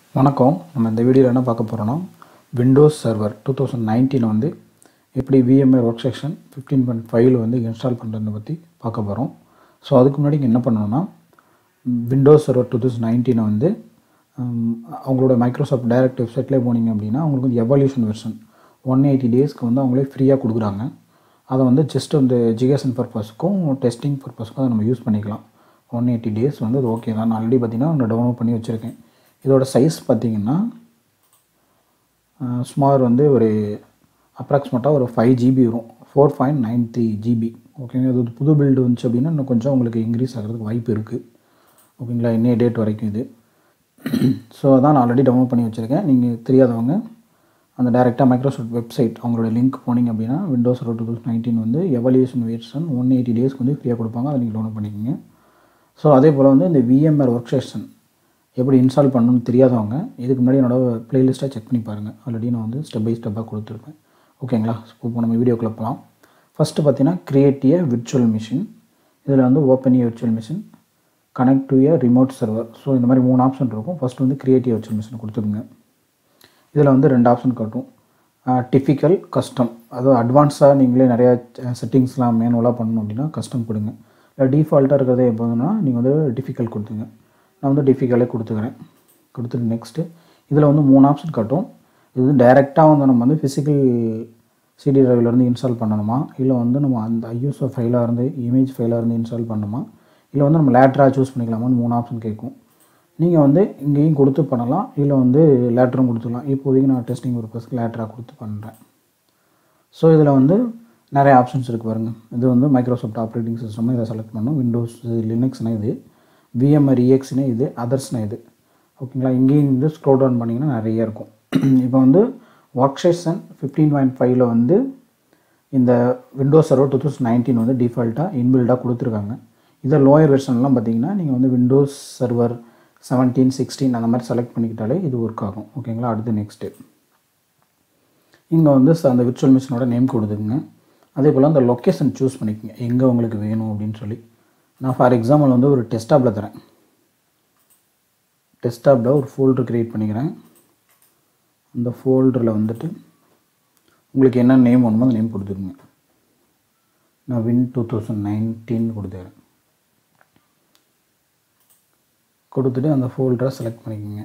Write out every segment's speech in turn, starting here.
வணக்கம் நம்ம இந்த வீடியோவில் என்ன பார்க்க போகிறோன்னா Windows server two thousand nineteen வந்து எப்படி VMware workstation fifteen point ஃபைவ்ல வந்து இன்ஸ்டால் பண்ணுறதை பற்றி பார்க்க போகிறோம் ஸோ அதுக்கு முன்னாடி இங்க என்ன பண்ணணும்னா விண்டோஸ் சர்வர் டூ தௌசண்ட் நைன்டீனை வந்து ஹம், அவங்களோட மைக்ரோசாஃப்ட் டைரக்ட் வெப்சைட்லேயே போனீங்க அப்படின்னா அவங்களுக்கு வந்து எவல்யூஷன் வெர்ஷன் ஒன் எயிட்டி டேஸ்க்கு வந்து அவங்களே ஃப்ரீயாக கொடுக்குறாங்க அதை வந்து ஜஸ்ட் வந்து எஜுகேஷன் பர்பஸ்க்கும் டெஸ்டிங் பர்பஸ்க்கும் அதை நம்ம யூஸ் பண்ணிக்கலாம் ஒன் எயிட்டி டேஸ் வந்து அது ஓகே தான் நான் ஆல்ரெடி பார்த்தீங்கன்னா நான் டவுன்லோட் பண்ணி வச்சுருக்கேன் இதோட சைஸ் பார்த்தீங்கன்னா சுமார் வந்து ஒரு அப்ராக்சிமேட்டாக ஒரு ஃபைவ் ஜிபி வரும் four point nine three GB ஓகேங்க அது ஒரு புது பில்டு வந்துச்சு அப்படின்னா இன்னும் கொஞ்சம் உங்களுக்கு இன்க்ரீஸ் ஆகிறதுக்கு வாய்ப்பு இருக்குது ஓகேங்களா இன்னைய டேட் வரைக்கும் இது ஸோ அதான் நான் ஆல்ரெடி டவுன்லோட் பண்ணி வச்சுருக்கேன் நீங்கள் தெரியாதவங்க அந்த டேரெக்டாக மைக்ரோசாஃப்ட் வெப்சைட் அவங்களோட லிங்க் போனீங்க அப்படின்னா விண்டோஸ் டூ தௌசண்ட் நைன்டீன் வந்து எவல்யூஷன் வெர்ஷன் ஒன் எயிட்டி டேஸ்க்கு வந்து ஃப்ரீயாக கொடுப்பாங்க அதை நீங்கள் டவுன்லோட் பண்ணிக்கோங்க ஸோ அதே போல் வந்து இந்த விஎம்ஆர் ஒர்க் செஷன் எப்படி இன்ஸ்டால் பண்ணணும்னு தெரியாதவங்க இதுக்கு முன்னாடி என்னோட ப்ளேலிஸ்ட்டை செக் பண்ணி பாருங்கள் ஆல்ரெடி நான் வந்து ஸ்டெப் பை ஸ்டெப்பாக கொடுத்துருப்பேன் ஓகேங்களா இப்போ நம்ம வீடியோக்குள்ளே போகலாம் ஃபஸ்ட்டு பார்த்தீங்கன்னா கிரியேட் ஏ விர்ச்சுவல் மிஷின் இதில் வந்து open a virtual machine connect to a remote server so இந்த மாதிரி மூணு ஆப்ஷன் இருக்கும் ஃபஸ்ட்டு வந்து கிரியேட் ஏ விர்ச்சுவல் மிஷின் கொடுத்துருங்க இதில் வந்து ரெண்டு ஆப்ஷன் காட்டும் டிஃபிக்கல் கஸ்டம் அதாவது அட்வான்ஸாக நீங்களே நிறையா செட்டிங்ஸ்லாம் மேனுவலாக பண்ணணும் அப்படின்னா கஸ்டம் கொடுங்க இல்லை டிஃபால்ட்டாக இருக்கிறதே எப்போதுன்னா நீங்கள் வந்து டிஃபிகல்ட் கொடுத்துங்க நான் வந்து டிஃபிகல்ட்டே கொடுத்துக்கிறேன் கொடுத்துட்டு நெக்ஸ்ட்டு இதில் வந்து மூணு ஆப்ஷன் காட்டும் இது வந்து டைரெக்டாக வந்து நம்ம வந்து ஃபிசிக்கல் சிடி டிரைவ்லேருந்து இன்ஸ்டால் பண்ணணுமா இல்லை வந்து நம்ம அந்த ஐஎஸ்ஓ ஃபைலாக இருந்து இமேஜ் ஃபைலாக இருந்து இன்ஸ்டால் பண்ணணுமா இல்லை வந்து நம்ம லேட்டராக சூஸ் பண்ணிக்கலாமான்னு மூணு ஆப்ஷன் கேட்கும் நீங்கள் வந்து இங்கேயும் கொடுத்து பண்ணலாம் இல்லை வந்து லேட்டரும் கொடுத்துக்கலாம் இப்போதைக்கு நான் டெஸ்டிங் பர்பஸ்க்கு லேட்டராக கொடுத்து பண்ணுறேன் ஸோ இதில் வந்து நிறைய ஆப்ஷன்ஸ் இருக்குது பாருங்கள் இது வந்து மைக்ரோசாஃப்ட் ஆப்ரேட்டிங் சிஸ்டம்னு இதை செலக்ட் பண்ணணும் விண்டோஸ் லினக்ஸ்னால் இது விஎம்ஆர் இஎக்ஸ்னு இது அதர்ஸ்னால் இது ஓகேங்களா இங்கேயும் வந்து ஸ்க்ரோல் டவுன் பண்ணிங்கன்னா நிறைய இருக்கும் இப்போ வந்து ஒர்க் செஷன் ஃபிஃப்டீன் பாயிண்ட் ஃபைவ்ல வந்து இந்த Windows server two thousand nineteen வந்து டிஃபால்ட்டாக இன்பில்டாக கொடுத்துருக்காங்க இதை லோயர் வெர்ஷன்லாம் பார்த்தீங்கன்னா நீங்கள் வந்து விண்டோஸ் சர்வர் செவன்டீன் சிக்ஸ்டீன் அந்த மாதிரி செலக்ட் பண்ணிக்கிட்டாலே இது ஒர்க் ஆகும் ஓகேங்களா அடுத்து நெக்ஸ்ட்டு இங்கே வந்து ச- அந்த விர்ச்சுவல் மிஷினோட நேம் கொடுத்துக்குங்க அதே போல் அந்த லொக்கேஷன் சூஸ் பண்ணிக்கோங்க எங்கே உங்களுக்கு வேணும் அப்படின்னு சொல்லி நான் ஃபார் எக்ஸாம்பிள் வந்து ஒரு டெஸ்டாப்பில் தரேன் டெஸ்டாப்பில் ஒரு ஃபோல்டர் க்ரியேட் பண்ணிக்கிறேன் அந்த ஃபோல்டரில் வந்துட்டு உங்களுக்கு என்ன நேம் வேணுமோ அந்த நேம் கொடுத்துருங்க நான் வின் டூ தௌசண்ட் நைன்டீன் கொடுத்துக்கிறேன் கொடுத்துட்டு அந்த ஃபோல்டரை செலக்ட் பண்ணிக்கோங்க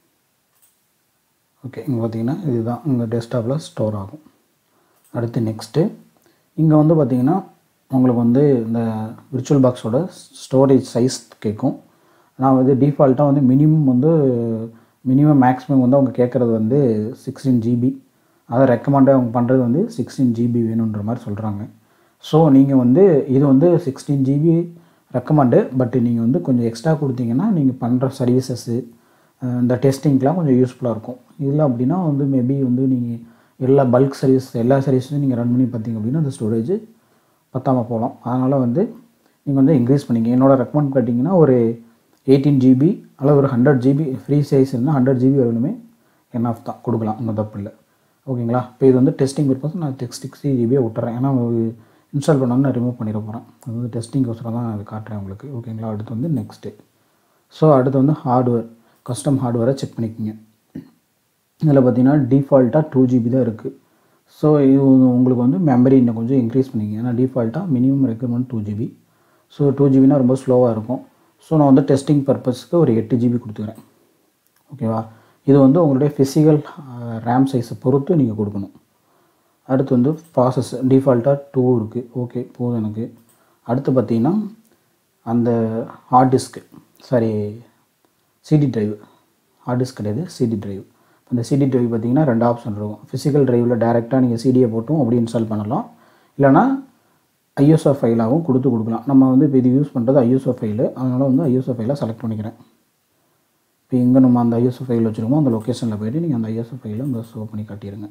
ஓகே இங்கே பார்த்தீங்கன்னா இதுதான் உங்கள் டெஸ்க்டாப்பில் ஸ்டோர் ஆகும் அடுத்து நெக்ஸ்ட்டு இங்கே வந்து பார்த்தீங்கன்னா உங்களுக்கு வந்து இந்த விர்ச்சுவல் பாக்ஸோட ஸ்டோரேஜ் சைஸ் கேட்கும் நான் வந்து டிஃபால்ட்டாக வந்து மினிமம் வந்து மினிமம் மேக்ஸிமம் வந்து அவங்க கேட்குறது வந்து சிக்ஸ்டீன் ஜிபி அதை ரெக்கமெண்டாக அவங்க பண்ணுறது வந்து சிக்ஸ்டீன் ஜிபி வேணுன்ற மாதிரி சொல்கிறாங்க ஸோ நீங்கள் வந்து இது வந்து சிக்ஸ்டீன் ஜிபி ரெக்கமெண்டு பட் நீங்கள் வந்து கொஞ்சம் எக்ஸ்ட்ரா கொடுத்தீங்கன்னா நீங்கள் பண்ணுற சர்வீசஸ்ஸு இந்த டெஸ்டிங்க்கெலாம் கொஞ்சம் யூஸ்ஃபுல்லாக இருக்கும் இல்லை அப்படின்னா வந்து மேபி வந்து நீங்கள் எல்லா பல்க் சர்வீஸ் எல்லா சர்வீஸும் நீங்கள் ரன் பண்ணி பார்த்தீங்க அப்படின்னா அந்த ஸ்டோரேஜ் பத்தாமல் போகலாம் அதனால் வந்து நீங்கள் வந்து இன்க்ரீஸ் பண்ணிங்க என்னோட ரெக்கமெண்ட் கேட்டிங்கன்னா ஒரு எயிட்டீன் ஜிபி அல்லது ஒரு ஹண்ட்ரட் ஜிபி ஃப்ரீ சைஸ் இருந்தால் ஹண்ட்ரட் ஜிபி வரணுமே என்ன தான் கொடுக்கலாம் ஒன்றும் தப்பு இல்லை ஓகேங்களா இப்போ இது வந்து டெஸ்டிங் பர்பஸ் நான் டெக்ஸ்ட் சிக்ஸ்டி ஜிபியை விட்டுறேன் ஏன்னா இன்ஸ்டால் பண்ணோன்னு நான் ரிமூவ் பண்ணிட போகிறேன் அது வந்து டெஸ்டிங் கோசரம் தான் நான் இது காட்டுறேன் உங்களுக்கு ஓகேங்களா அடுத்து வந்து நெக்ஸ்ட்டு ஸோ அடுத்து வந்து ஹார்ட்வேர் கஸ்டம் ஹார்ட்வேரை செக் பண்ணிக்கோங்க இதில் பார்த்தீங்கன்னா டிஃபால்ட்டாக டூ ஜிபி தான் இருக்குது ஸோ இது உங்களுக்கு வந்து மெமரி இன்னும் கொஞ்சம் இன்க்ரீஸ் பண்ணிக்கங்க ஏன்னா டிஃபால்ட்டாக minimum requirement two GB so two ஜிபினா ரொம்ப ஸ்லோவாக இருக்கும் ஸோ நான் வந்து டெஸ்டிங் பர்பஸ்க்கு ஒரு எட்டு ஜிபி கொடுத்துக்கிறேன் ஓகேவா இது வந்து உங்களுடைய ஃபிசிக்கல் ரேம் சைஸை பொறுத்து நீங்கள் கொடுக்கணும் அடுத்து வந்து ப்ராசஸ் டிஃபால்ட்டாக டூ இருக்குது ஓகே போதும் எனக்கு அடுத்து பார்த்தீங்கன்னா அந்த hard disk sorry CD drive hard disk கிடையாது சிடி டிரைவ் அந்த சிடி டிரைவ் பார்த்தீங்கன்னா ரெண்டு ஆப்ஷன் இருக்கும் ஃபிசிக்கல் டிரைவில் டேரெக்டாக நீங்கள் சிடியை போட்டும் அப்படி இன்ஸ்டால் பண்ணலாம் இல்லைனா ஐஎஸ்ஓ ஃபைலாகவும் கொடுத்து கொடுக்கலாம் நம்ம வந்து இப்போ இது யூஸ் பண்ணுறது ஐஎஸ்ஓ ஃபைலு அதனால் வந்து ஐஎஸ்ஓ ஃபைலை செலக்ட் பண்ணிக்கிறேன் இப்போ எங்கே நம்ம அந்த ஐஎஸ்ஓ ஃபைல் வச்சுருக்கோமோ அந்த லொக்கேஷனில் போய்ட்டு நீங்கள் அந்த ஐஎஸ்ஓ ஃபைலை இங்கே ஷோ பண்ணி காட்டிடுங்க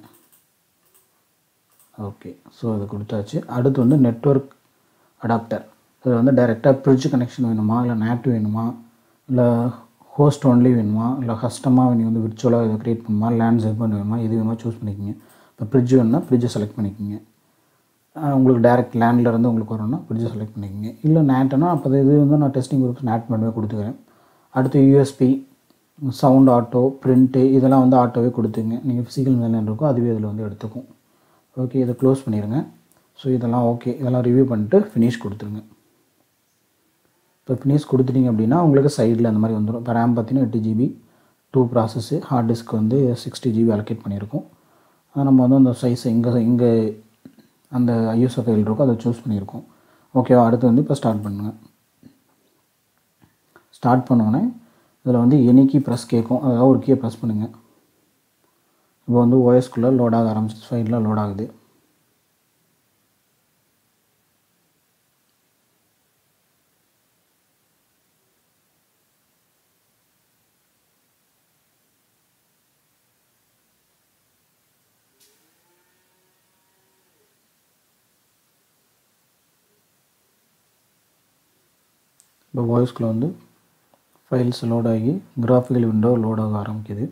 ஓகே ஸோ இது கொடுத்தாச்சு அடுத்து வந்து நெட்வொர்க் அடாப்டர் இது வந்து டைரெக்டாக ஃப்ரிட்ஜ் கனெக்ஷன் வேணுமா இல்லை நேட் வேணுமா இல்லை ஹோஸ்ட் ஒன்லி வேணுமா இல்லை கஸ்டமாக நீங்கள் வந்து விர்ச்சுவலாக இதை க்ரியேட் பண்ணுமா லேண்ட் செக்மெண்ட் வேணுமா இது வேணுமா சூஸ் பண்ணிக்கோங்க இப்போ ஃப்ரிட்ஜ் வேணும்னா ஃப்ரிட்ஜை செலக்ட் பண்ணிக்கோங்க அஹ் உங்களுக்கு டேரெக்ட் லேண்டில் இருந்து உங்களுக்கு வரணும்னா ஃப்ரிட்ஜை செலக்ட் பண்ணிக்கோங்க இல்லை நேட்டுனா அப்போ இது வந்து நான் டெஸ்டிங் குரூப்ஸ் நேட் மட்டுமே கொடுத்துக்கிறேன் அடுத்து யூஎஸ்பி சவுண்ட் ஆட்டோ பிரிண்ட்டு இதெல்லாம் வந்து ஆட்டோவே கொடுத்துங்க நீங்கள் ஃபிசிக்கல் மேலே இருக்கோ அதுவே இதில் வந்து எடுத்துக்கும் ஓகே இதை க்ளோஸ் பண்ணிடுங்க ஸோ இதெல்லாம் ஓகே இதெல்லாம் ரிவ்யூ பண்ணிட்டு ஃபினிஷ் கொடுத்துருங்க இப்போ ஃபினிஷ் கொடுத்துட்டீங்க அப்படின்னா உங்களுக்கு சைடில் அந்த மாதிரி வந்துடும் இப்போ ரேம் பார்த்தீங்கன்னா எட்டு GB two processor hard disk வந்து சிக்ஸ்டி ஜிபி அலோகேட் பண்ணியிருக்கோம் அது நம்ம வந்து அந்த சைஸ் இங்கே இங்கே அந்த ஐஎஸ்ஓ ஃபைல் இருக்கோ அதை சூஸ் பண்ணியிருக்கோம் ஓகேவா அடுத்து வந்து இப்போ ஸ்டார்ட் பண்ணுங்கள் ஸ்டார்ட் பண்ணோடனே இதில் வந்து எனி ப்ரெஸ் கேட்கும் அதாவது ஒரு கீயை ப்ரெஸ் பண்ணுங்கள் இப்போ வந்து ஓஎஸ்குள்ளே லோட் ஆக ஆரம்பிச்சு ஃபைலில் லோட் ஆகுது இப்போ வாய்ஸ்குள்ளே வந்து ஃபைல்ஸ் லோட் ஆகி கிராஃபிக்கல் விண்டோ லோட் ஆக ஆரம்பிக்குது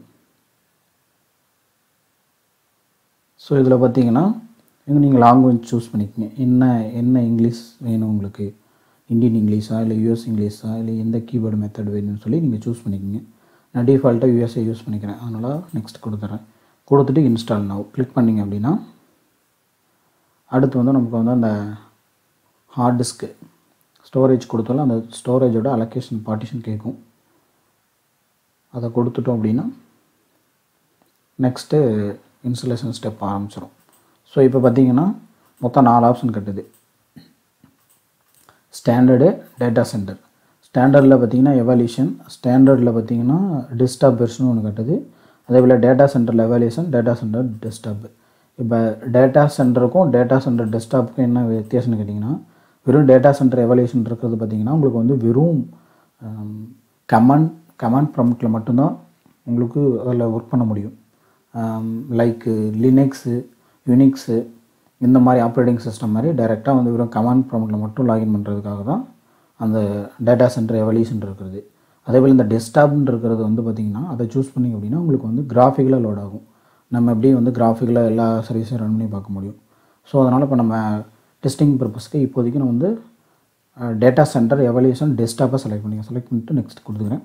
ஸோ இதில் பார்த்தீங்கன்னா இங்கே நீங்கள் லாங்குவேஜ் சூஸ் பண்ணிக்கங்க என்ன என்ன இங்கிலீஷ் வேணும் உங்களுக்கு இந்தியன் இங்கிலீஷா இல்லை யூஎஸ் இங்கிலீஷா இல்லை எந்த கீபோர்டு மெத்தட் வேணும்னு சொல்லி நீங்கள் சூஸ் பண்ணிக்கங்க நான் டிஃபால்ட்டாக யூஎஸ்ஏ யூஸ் பண்ணிக்கிறேன் அதனால் நெக்ஸ்ட் கொடுத்துட்றேன் கொடுத்துட்டு இன்ஸ்டால் now கிளிக் பண்ணிங்க அப்படின்னா அடுத்து வந்து நமக்கு வந்து அந்த ஹார்ட் டிஸ்க்கு ஸ்டோரேஜ் கொடுத்தாலும் அந்த ஸ்டோரேஜோட அலோகேஷன் பார்ட்டிஷன் கேட்கும் அதை கொடுத்துட்டோம் அப்படின்னா நெக்ஸ்ட்டு இன்ஸ்டலேஷன் ஸ்டெப் ஆரம்பிச்சிடும் ஸோ இப்போ பார்த்தீங்கன்னா மொத்தம் நாலு ஆப்ஷன் கட்டுது ஸ்டாண்டர்டு டேட்டா சென்டர் ஸ்டாண்டர்டில் பார்த்தீங்கன்னா எவால்யூஷன் ஸ்டாண்டர்டில் பார்த்தீங்கன்னா டெஸ்க்டாப் வெர்ஷன் ஒன்று கட்டுது அதே போல் டேட்டா சென்டரில் எவால்யூஷன் டேட்டா சென்டர் டெஸ்க்டாப் இப்போ டேட்டா சென்டருக்கும் டேட்டா சென்டர் டெஸ்க்டாப்புக்கும் என்ன வித்தியாசம்னு கேட்டிங்கன்னா வெறும் டேட்டா சென்டர் எவால்யூஷன் இருக்கிறது பார்த்தீங்கன்னா உங்களுக்கு வந்து வெறும் கமாண்ட் கமாண்ட் ப்ரம்ப்டில் மட்டும்தான் உங்களுக்கு அதில் ஒர்க் பண்ண முடியும் லைக்கு லினக்ஸு யூனிக்ஸு இந்த மாதிரி ஆப்ரேட்டிங் சிஸ்டம் மாதிரி டைரெக்டாக வந்து வெறும் கமாண்ட் ப்ரம்ப்டில் மட்டும் லாகின் பண்ணுறதுக்காக தான் அந்த டேட்டா சென்டர் எவல்யூஷன் இருக்கிறது அதே போல் இந்த டெஸ்க்டாப்னு இருக்கிறது வந்து பார்த்திங்கன்னா அதை சூஸ் பண்ணிங்க அப்படின்னா உங்களுக்கு வந்து கிராஃபிக்கலாக லோட் ஆகும் நம்ம எப்படி வந்து கிராஃபிக்கலாக எல்லா சர்வீஸும் ரன் பண்ணி பார்க்க முடியும் ஸோ அதனால் இப்போ நம்ம டெஸ்டிங் பர்பஸ்க்கு இப்போதைக்கு நான் வந்து டேட்டா சென்டர் எவல்யூஷன் டெஸ்க்டாப்பை செலக்ட் பண்ணிங்க செலக்ட் பண்ணிட்டு நெக்ஸ்ட் கொடுத்துக்கிறேன்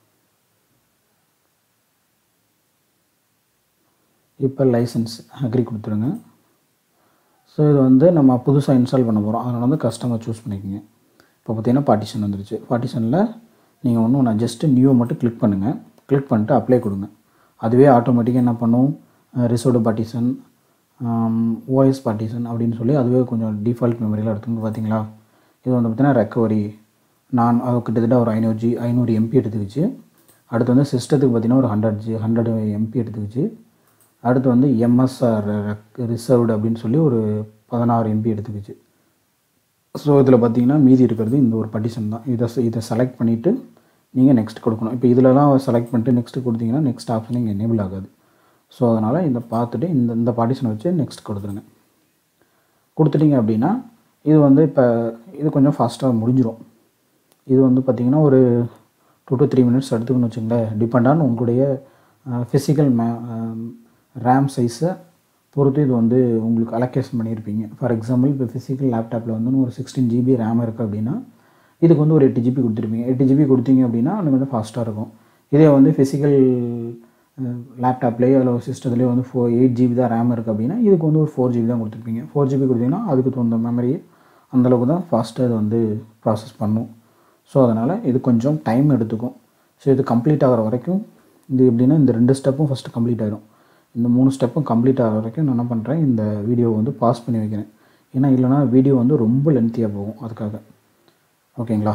இப்போ லைசன்ஸ் அக்ரி கொடுத்துருங்க ஸோ இது வந்து நம்ம புதுசாக இன்ஸ்டால் பண்ண போகிறோம் அதனால் வந்து கஸ்டமர் சூஸ் பண்ணிக்கோங்க இப்போ பார்த்தீங்கன்னா பார்ட்டிஷன் வந்துருச்சு பார்ட்டிஷனில் நீங்கள் ஒன்றும் நான் ஜஸ்ட்டு நியூவை மட்டும் கிளிக் பண்ணுங்கள் கிளிக் பண்ணிட்டு அப்ளை கொடுங்க அதுவே ஆட்டோமேட்டிக்காக என்ன பண்ணும் ரிசோர்டு பார்ட்டிஷன் ஓஎஸ் பார்ட்டிஷன் அப்படின்னு சொல்லி அதுவே கொஞ்சம் டிஃபால்ட் மெமரியில் எடுத்துங்க பார்த்தீங்களா இது வந்து பார்த்தீங்கன்னா ரெக்கவரி நான் அது கிட்டத்தட்ட ஒரு ஐநூறு ஜி ஐநூறு எம்பி எடுத்துக்கிச்சு அடுத்து வந்து சிஸ்டத்துக்கு பார்த்தீங்கன்னா ஒரு ஹண்ட்ரட் ஜி ஹண்ட்ரட் எம்பி எடுத்துக்கிச்சு அடுத்து வந்து எம்எஸ்ஆர் ரிசர்வ்டு அப்படின்னு சொல்லி ஒரு பதினாறு எம்பி எடுத்துக்கிச்சு ஸோ இதில் பார்த்தீங்கன்னா மீதி இருக்கிறது இந்த ஒரு பட்டிஷன் தான் இதை இதை செலக்ட் பண்ணிவிட்டு நீங்கள் நெக்ஸ்ட் கொடுக்கணும் இப்போ இதிலலாம் செலக்ட் பண்ணிட்டு நெக்ஸ்ட் கொடுத்தீங்கன்னா நெக்ஸ்ட் ஆப்ஷன் இங்கே எனேபிள் ஆகாது ஸோ அதனால் இதை பார்த்துட்டு இந்த இந்த பார்ட்டிஷனை வச்சு நெக்ஸ்ட் கொடுத்துருங்க கொடுத்துட்டீங்க அப்படின்னா இது வந்து இப்போ இது கொஞ்சம் ஃபாஸ்ட்டாக முடிஞ்சிடும் இது வந்து பார்த்திங்கன்னா ஒரு டூ டு த்ரீ மினிட்ஸ் எடுத்துக்கணும்னு வச்சுங்களேன் டிபெண்ட் ஆன் உங்களுடைய ஃபிசிக்கல் மே ரேம் சைஸை பொறுத்து இது வந்து உங்களுக்கு அலோகேஷன் பண்ணியிருப்பீங்க ஃபார் எக்ஸாம்பிள் இப்போ ஃபிசிக்கல் லேப்டாப்பில் வந்து ஒரு சிக்ஸ்டீன் ஜிபி ரேம் இருக்குது அப்படின்னா இதுக்கு வந்து ஒரு எட்டு ஜிபி கொடுத்துருப்பீங்க எட்டு ஜிபி கொடுத்தீங்க அப்படின்னா எனக்கு வந்து ஃபாஸ்ட்டாக இருக்கும் இதே வந்து ஃபிசிக்கல் லேப்டாப்லேயோ இல்லை சிஸ்டத்துலேயோ வந்து ஃபோர் எயிட் ஜிபி தான் ரேம் இருக்குது அப்படின்னா இதுக்கு வந்து ஒரு ஃபோர் ஜிபி தான் கொடுத்துருப்பீங்க ஃபோர் ஜிபி கொடுத்தீங்கன்னா அதுக்கு தகுந்த மெமரி அந்தளவுக்கு தான் ஃபாஸ்ட்டாக இது வந்து ப்ராசஸ் பண்ணும் ஸோ அதனால் இது கொஞ்சம் டைம் எடுத்துக்கும் ஸோ இது கம்ப்ளீட் ஆகிற வரைக்கும் இது எப்படின்னா இந்த ரெண்டு ஸ்டெப்பும் ஃபஸ்ட்டு கம்ப்ளீட் ஆகிடும் இந்த மூணு ஸ்டெப்பும் கம்ப்ளீட் ஆகிற வரைக்கும் நான் என்ன பண்ணுறேன் இந்த வீடியோவை வந்து பாஸ் பண்ணி வைக்கிறேன் ஏன்னா இல்லைனா வீடியோ வந்து ரொம்ப லென்த்தியாக போகும் அதுக்காக ஓகேங்களா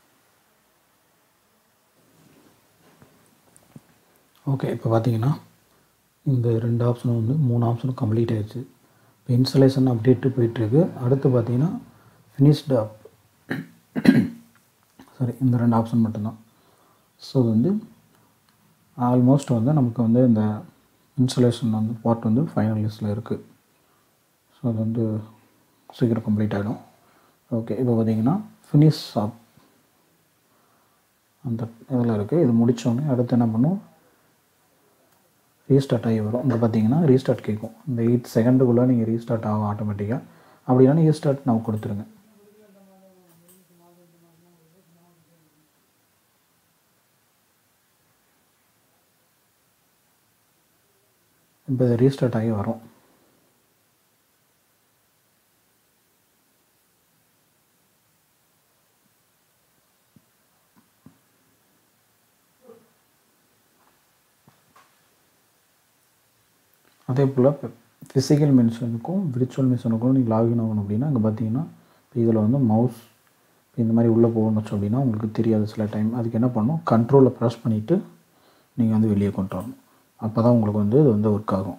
ஓகே இப்போ பார்த்தீங்கன்னா இந்த ரெண்டு ஆப்ஷனும் வந்து மூணு ஆப்ஷனும் கம்ப்ளீட் ஆயிடுச்சு இப்போ இன்ஸ்டலேஷன் அப்டேட்டு போயிட்டுருக்கு அடுத்து பார்த்தீங்கன்னா ஃபினிஷ்டு அப் சாரி இந்த ரெண்டு ஆப்ஷன் மட்டும்தான் ஸோ இது வந்து ஆல்மோஸ்ட் வந்து நமக்கு வந்து இந்த இன்ஸ்டலேஷன் வந்து பார்ட் வந்து ஃபைனல் லிஸ்ட்டில் இருக்குது ஸோ அது வந்து சீக்கிரம் கம்ப்ளீட் ஆகிடும் ஓகே இப்போ பார்த்தீங்கன்னா ஃபினிஷ் அப் அந்த இதில் இருக்குது இது முடித்தோடனே அடுத்து என்ன பண்ணும் ரீஸ்டார்ட் ஆகி வரும் இங்கே பார்த்தீங்கன்னா ரீஸ்டார்ட் கேட்கும் இந்த எயிட் செகண்டுக்குள்ளே நீங்கள் ரீஸ்டார்ட் ஆகும் ஆட்டோமேட்டிக்காக அப்படின்னா நீங்கள் ரீஸ்டார்ட் நான் கொடுத்துருங்க இப்போ இது ரீஸ்டார்ட் ஆகி வரும் அதே போல் ஃபிசிக்கல் மிஷினுக்கும் விர்ச்சுவல் மிஷினுக்கும் நீங்கள் லாகின் ஆகணும் அப்படின்னா அங்கே பார்த்தீங்கன்னா இதில் வந்து மவுஸ் இந்த மாதிரி உள்ளே போகணும்னு வச்சோம் அப்படின்னா உங்களுக்கு தெரியாது சில டைம் அதுக்கு என்ன பண்ணணும் கண்ட்ரோலை ப்ரெஸ் பண்ணிவிட்டு நீங்கள் வந்து வெளியே கொண்டு வரணும் அப்போ தான் உங்களுக்கு வந்து இது வந்து ஒர்க் ஆகும்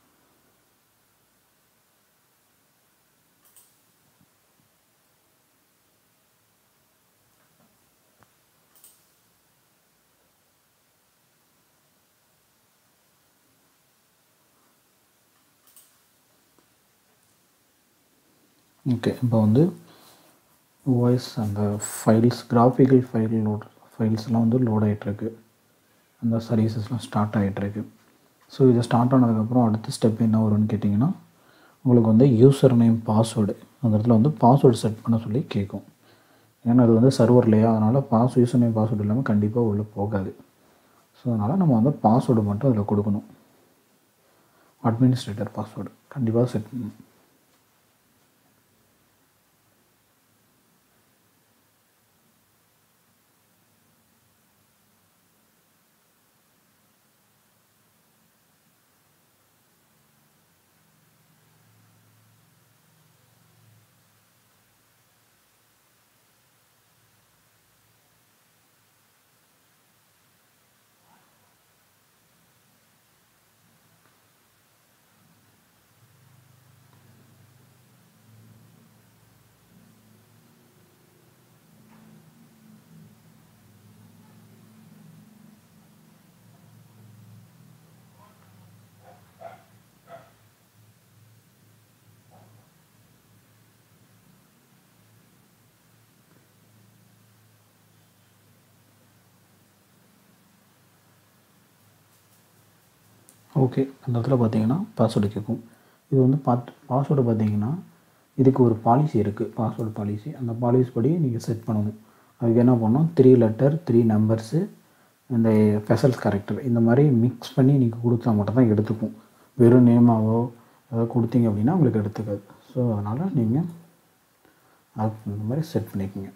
ஓகே இப்போ வந்து வாய்ஸ் அந்த ஃபைல்ஸ் கிராஃபிக்கல் ஃபைல் லோட் ஃபைல்ஸ்லாம் வந்து லோட் ஆகிட்டுருக்கு அந்த சர்வீசஸ்லாம் ஸ்டார்ட் ஆகிட்டுருக்கு ஸோ இது ஸ்டார்ட் ஆனதுக்கப்புறம் அடுத்த ஸ்டெப் என்ன வரும்னு கேட்டிங்கன்னா உங்களுக்கு வந்து யூசர் நேம் பாஸ்வேர்டு அந்த இடத்துல வந்து பாஸ்வேர்டு செட் பண்ண சொல்லி கேட்கும் ஏன்னா அது வந்து சர்வர் இல்லையா அதனால் பாஸ் யூசர் நேம் பாஸ்வேர்டு இல்லாமல் கண்டிப்பாக உள்ளே போகாது ஸோ அதனால் நம்ம வந்து பாஸ்வேர்டு மட்டும் அதில் கொடுக்கணும் அட்மினிஸ்ட்ரேட்டர் பாஸ்வேர்டு கண்டிப்பாக செட் பண்ணணும் ஓகே அந்த இடத்துல பார்த்தீங்கன்னா பாஸ்வேர்டு கேட்கும் இது வந்து பாத் பாஸ்வேர்டு பார்த்தீங்கன்னா இதுக்கு ஒரு பாலிசி இருக்குது பாஸ்வேர்டு பாலிசி அந்த பாலிசி படி நீங்கள் செட் பண்ணணும் அதுக்கு என்ன பண்ணணும் த்ரீ லெட்டர் த்ரீ நம்பர்ஸு இந்த ஃபெசல்ஸ் கேரக்டர் இந்த மாதிரி மிக்ஸ் பண்ணி நீங்கள் கொடுத்தா மட்டும் தான் எடுத்துக்கும் வெறும் நேமாவோ ஏதாவது கொடுத்தீங்க அப்படின்னா உங்களுக்கு எடுத்துக்காது ஸோ அதனால் நீங்கள் அது இந்த மாதிரி செட் பண்ணிக்கோங்க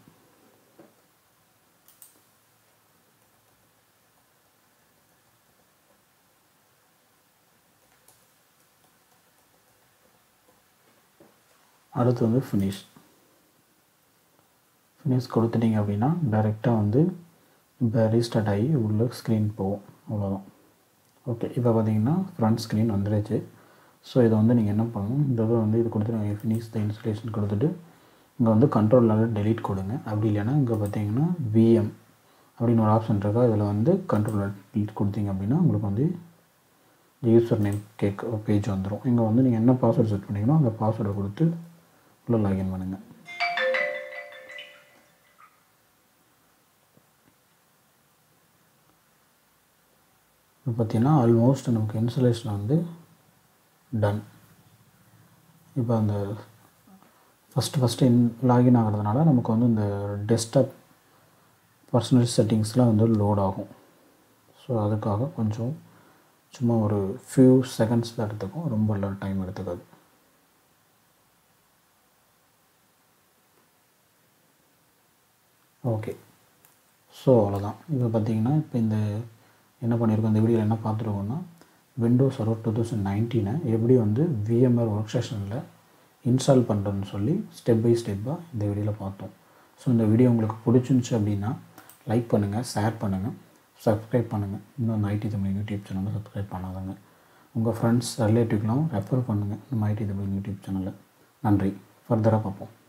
அடுத்து வந்து ஃபினிஷ் ஃபினிஷ் கொடுத்துட்டீங்க அப்படின்னா டைரெக்டாக வந்து இப்போ ரீஸ்டார்ட் ஆகி உள்ள ஸ்க்ரீன் போகும் அவ்வளோதான் ஓகே இப்போ பார்த்தீங்கன்னா ஃப்ரண்ட் ஸ்க்ரீன் வந்துடுச்சு ஸோ இதை வந்து நீங்கள் என்ன பண்ணணும் இந்த இதை வந்து இது கொடுத்துட்டு ஃபினிஷ் த இன்ஸ்டலேஷன் கொடுத்துட்டு இங்கே வந்து கண்ட்ரோலில் டெலீட் கொடுங்க அப்படி இல்லைன்னா இங்கே பார்த்தீங்கன்னா விஎம் அப்படின்னு ஒரு ஆப்ஷன் இருக்கா இதில் வந்து கண்ட்ரோலர் டெலீட் கொடுத்தீங்க அப்படின்னா உங்களுக்கு வந்து யூசர் நேம் கேக் பேஜ் வந்துடும் இங்கே வந்து நீங்கள் என்ன பாஸ்வேர்டு செட் பண்ணீங்களோ அந்த பாஸ்வேர்டை கொடுத்து உள்ளே லாகின் பண்ணுங்கள் இப்போ பார்த்தீங்கன்னா ஆல்மோஸ்ட் நமக்கு இன்ஸ்டலேஷன் வந்து டன் இப்போ அந்த ஃபஸ்ட்டு ஃபஸ்ட்டு இன் லாகின் ஆகிறதுனால நமக்கு வந்து இந்த டெஸ்க்டாப் பர்சனல் செட்டிங்ஸ்லாம் வந்து லோட் ஆகும் ஸோ அதுக்காக கொஞ்சம் சும்மா ஒரு ஃபியூ செகண்ட்ஸ் தான் எடுத்துக்கும் ரொம்ப டைம் எடுத்துக்காது ஓகே ஸோ அவ்வளோதான் இப்போ பார்த்தீங்கன்னா இப்போ இந்த என்ன பண்ணியிருக்கோம் இந்த வீடியோவில் என்ன பார்த்துருக்கோம்னா விண்டோஸ் சர்வர் டூ தௌசண்ட் நைன்டீனை எப்படி வந்து விஎம்ஆர் ஒர்க் ஸ்டேஷனில் இன்ஸ்டால் பண்ணுறதுன்னு சொல்லி ஸ்டெப் பை ஸ்டெப்பாக இந்த வீடியோவில் பார்த்தோம் ஸோ இந்த வீடியோ உங்களுக்கு பிடிச்சிருந்துச்சு அப்படின்னா லைக் பண்ணுங்கள் ஷேர் பண்ணுங்கள் சப்ஸ்கிரைப் பண்ணுங்கள் இன்னும் அந்த ஐடி தமிழ் யூடியூப் சேனலை சப்ஸ்கிரைப் பண்ணாதங்க உங்கள் ஃப்ரெண்ட்ஸ் ரிலேட்டிவ்க்கெலாம் ரெஃபர் பண்ணுங்கள் நம்ம ஐடி தமிழ் யூடியூப் சேனலை நன்றி ஃபர்தராக பார்ப்போம்